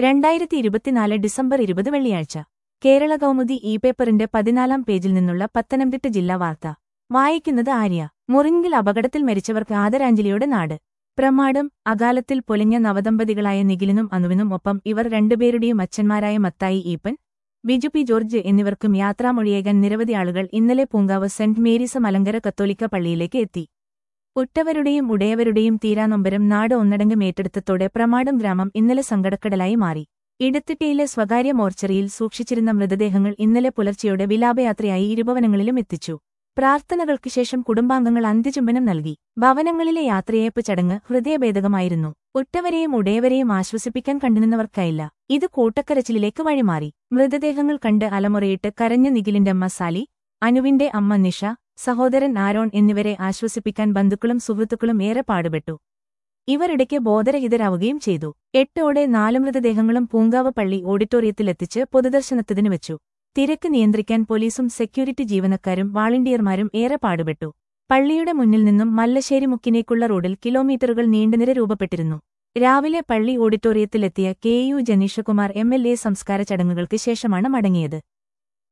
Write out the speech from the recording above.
രണ്ടായിരത്തി ഇരുപത്തിനാല് ഡിസംബർ ഇരുപത് വെള്ളിയാഴ്ച കേരള കൗമുദി ഇ പേപ്പറിന്റെ പതിനാലാം പേജിൽ നിന്നുള്ള പത്തനംതിട്ട ജില്ലാ വാർത്ത വായിക്കുന്നത് ആര്യ മുറിങ്കിൽ അപകടത്തിൽ മരിച്ചവർക്ക് ആദരാഞ്ജലിയുടെ നാട് പ്രമാടം അകാലത്തിൽ പൊലിഞ്ഞ നവദമ്പതികളായ നിഖിലിനും അനുവിനും ഒപ്പം ഇവർ രണ്ടുപേരുടെയും അച്ഛന്മാരായ മത്തായി ഈപ്പൻ ബിജു പി ജോർജ് എന്നിവർക്കും യാത്രാമൊഴിയേകാൻ നിരവധി ആളുകൾ ഇന്നലെ പൂങ്കാവ് സെന്റ് മേരീസ് മലങ്കര കത്തോലിക്ക പള്ളിയിലേക്ക് എത്തി ഉറ്റവരുടെയും ഉടയവരുടെയും തീരാനൊമ്പരം നാട് ഒന്നടങ്കം ഏറ്റെടുത്തതോടെ പ്രമാടം ഗ്രാമം ഇന്നലെ സങ്കടക്കടലായി മാറി ഇടത്തിട്ടയിലെ സ്വകാര്യ മോർച്ചറിയിൽ സൂക്ഷിച്ചിരുന്ന മൃതദേഹങ്ങൾ ഇന്നലെ പുലർച്ചെയോടെ വിലാപയാത്രയായി ഇരുഭവനങ്ങളിലും എത്തിച്ചു പ്രാർത്ഥനകൾക്ക് ശേഷം കുടുംബാംഗങ്ങൾ അന്ത്യചുംബനം നൽകി ഭവനങ്ങളിലെ യാത്രയയപ്പ് ചടങ്ങ് ഹൃദയഭേദകമായിരുന്നു ഉറ്റവരെയും ഉടയവരെയും ആശ്വസിപ്പിക്കാൻ കണ്ടുനിന്നവർക്കായില്ല ഇത് കൂട്ടക്കരച്ചിലേക്ക് വഴിമാറി മൃതദേഹങ്ങൾ കണ്ട് അലമുറയിട്ട് കരഞ്ഞ നിഖിലിന്റെ അമ്മ സാലി അനുവിന്റെ അമ്മ നിഷ സഹോദരൻ ആരോൺ എന്നിവരെ ആശ്വസിപ്പിക്കാൻ ബന്ധുക്കളും സുഹൃത്തുക്കളും ഏറെ പാടുപെട്ടു ഇവരിടയ്ക്ക് ബോധരഹിതരാവുകയും ചെയ്തു എട്ടോടെ നാല് മൃതദേഹങ്ങളും പൂങ്കാവ് പള്ളി ഓഡിറ്റോറിയത്തിലെത്തിച്ച് പൊതുദർശനത്തിന് വെച്ചു തിരക്ക് നിയന്ത്രിക്കാൻ പോലീസും സെക്യൂരിറ്റി ജീവനക്കാരും വാളണ്ടിയർമാരും ഏറെ പാടുപെട്ടു പള്ളിയുടെ മുന്നിൽ നിന്നും മല്ലശ്ശേരി മുക്കിനേക്കുള്ള റോഡിൽ കിലോമീറ്ററുകൾ നീണ്ടുനിര രൂപപ്പെട്ടിരുന്നു രാവിലെ പള്ളി ഓഡിറ്റോറിയത്തിലെത്തിയ K U Janeeshkumar M L A സംസ്കാര ചടങ്ങുകൾക്ക് ശേഷമാണ് മടങ്ങിയത്